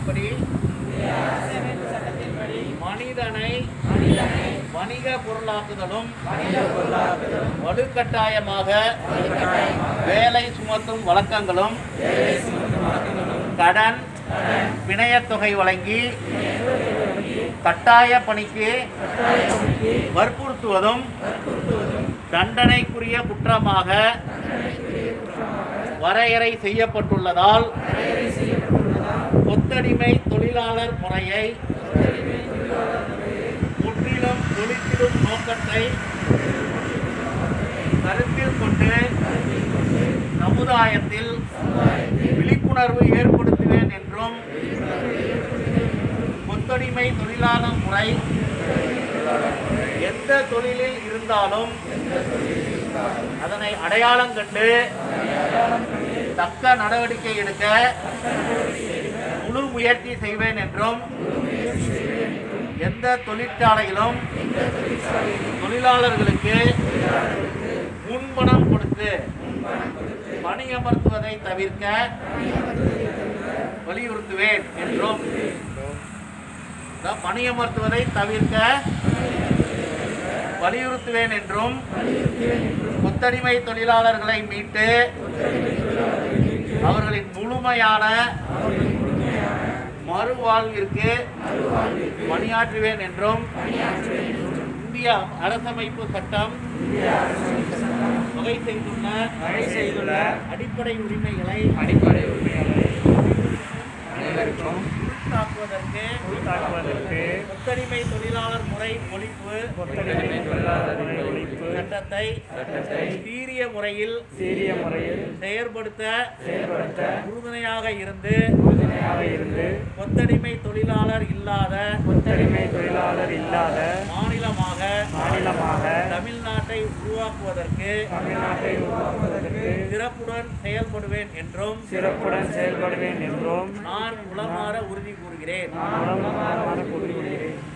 சட்டத்தின்படி மனிதனை வணிக பொருளாக்குதலும் வலுக்கட்டாயமாக வேலை சுமத்தும் வழக்கங்களும் கடன் பிணையத் தொகை வழங்கி கட்டாய பணிக்கு வற்புறுத்துவதும் தண்டனைக்குரிய குற்றமாக வரையறை செய்யப்பட்டுள்ளதால் கொத்தடிமை தொழிலாளர் முறையை முற்றிலும் ஒழித்திடும் நோக்கத்தை கருத்தில் கொண்டு சமுதாயத்தில் விழிப்புணர்வு ஏற்படுத்துவேன் என்றும் கொத்தடிமை தொழிலாளர் முறை எந்த தொழிலில் இருந்தாலும் அதனை அடையாளம் கண்டு தக்க நடவடிக்கை எடுக்க முழு முயற்சி செய்வேன் என்றும் எந்த தொழிற்சாலையிலும் தொழிலாளர்களுக்கு முன்பணம் கொடுத்து பணியமர்த்துவதை தவிர்க்க வலியுறுத்துவேன் என்றும் அதாவது பணியமர்த்துவதை தவிர்க்க வலியுறுத்துவேன் என்றும் கொத்தடிமை தொழிலாளர்களை மீட்டு அவர்களின் முழுமையான மறுவாழ்விற்கு பணியாற்றுவேன் என்றும் இந்திய அரசமைப்பு சட்டம் வகை செய்துள்ள வகை செய்துள்ள அடிப்படை உரிமைகளை அடிப்படை உரிமைகளை அனைவருக்கும் தாக்குவதற்கு தாக்குவதற்கு கொத்தடிமை தொழிலாளர் முறை ஒழிப்பு கொத்தடிமை தொழிலாளர் முறை ஒழிப்பு சட்டத்தை சட்டத்தை சீரிய முறையில் சீரிய முறையில் செயற்படுத்த செயல்படுத்த உறுதுணையாக இருந்து உறுதுணையாக இருந்து கொத்தடிமை தொழிலாளர் இல்லாத கொத்தடிமை தொழிலாளர் இல்லாத மாநிலமாக மாநிலமாக தமிழ்நாட்டை உருவாக்குவதற்கு தமிழ்நாட்டை உருவாக்குவதற்கு சிறப்புடன் செயல்படுவேன் என்றும் சிறப்புடன் செயல்படுவேன் என்றும் நான் உளமாற உறுதி கூறுகிறேன் நான் உடம்பு கூறுகிறேன்